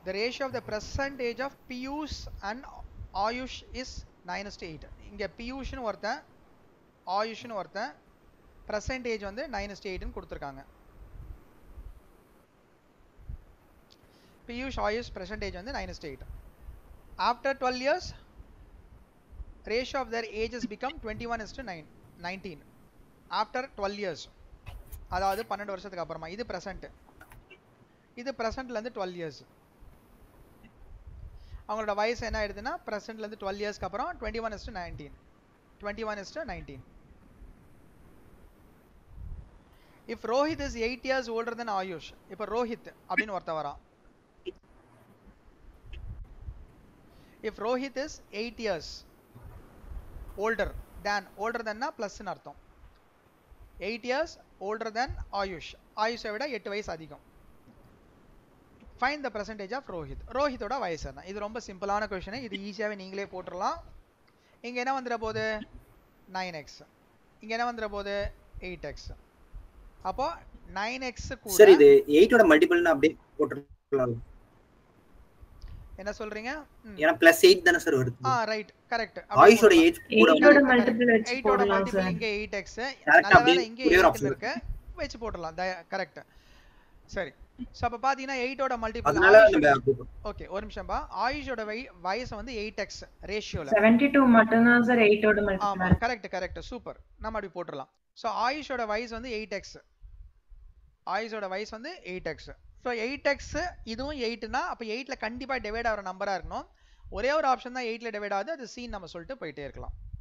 the ratio of the present age of Piyush and Ayush is 9 is to 8 இங்க பியூஷ்னு ஒருத்தன் ஆயுஷ்னு ஒருத்தன் present age வந்து 9 is to 8 னு கொடுத்துருக்காங்க பியூஷ் ஆயுஷ் present age வந்து 9 is to 8 after 12 years ratio of their ages become 21 is to 9 19 after 12 years அதாவது பன்னெண்டு வருஷத்துக்கு அப்புறமா இது present இது presentல இருந்து 12 years அவங்களோட வயசு என்ன ஆயிடுதுன்னா presentல இருந்து 12 இயர்ஸ்க்கு அப்புறம் 21 is to 19 21 is to 19 if Rohit is 8 years older than AYUSH இப்போ ரோஹித் அப்படின்னு ஒருத்தன் வரான் if Rohit is 8 years older than older thanனா ப்ளஸ்ன்னு அர்த்தம் eight years older than Ayush ஆயுஷை விட எட்டு வயசு அதிகம் find the percentage of Rohit ரோஹித்தோட வயசு என்ன இது ரொம்ப சிம்பிளான கொஷின் இது ஈஸியாகவே நீங்களே போட்டுடலாம் இங்கே என்ன வந்துட போகுது நைன் எக்ஸ் இங்கே என்ன வந்துட போகுது எயிட் எக்ஸ் அப்போ நைன் எக்ஸ் சார் கூட இது எயிட்டோட மல்டிபிள்னு அப்படியே போட்டுருக்கலாம் என்ன சொல்றீங்க ம். ஏன்னா பிளஸ் எயிட் தானே சார் வருது ஆ ரைட் கரெக்ட் ஆயுஷோட ஏஜ் கூட எயிட்டோட மல்டிபிள் வச்சு எயிட்டோட போடலாம் மல்டிபிள் சார் இங்க எயிட் எக்ஸ் Correct, நல்ல அப்படியே வேளை இங்க ஒரே ஒரு எயிட்ல option இருக்கு வச்சு போட்டுடலாம் கரெக்ட் சரி ஸோ அப்போ பார்த்தீங்கன்னா எயிட்டோட மல்டிபிள் அதனால நம்ம அப்படி போட்டோம். ஓகே ஒரு நிமிஷம்பா ஆயுஷோட வய வயசு வந்து எயிட் எக்ஸ் ரேஷியோல செவன்டி டூ மட்டும்தான் சார் எயிட்டோட ஆமா மல்டிபிள் கரெக்ட் கரெக்ட் சூப்பர் நம்ம அப்படி போட்டுடலாம் ஸோ ஆயுஷோட வயசு வந்து எயிட் எக்ஸ் ஆயுஷோட வயசு வந்து eight x so eight x இதுவும் எயிட்னா அப்போ எயிட்ல கண்டிப்பா டிவைட் ஆகிற நம்பரா இருக்கணும் ஒரே ஒரு ஆப்ஷன் தான் எயிட்ல டிவைட் ஆகுது அது சீன் நம்ம சொல்லிட்டு போயிட்டே இருக்கலாம்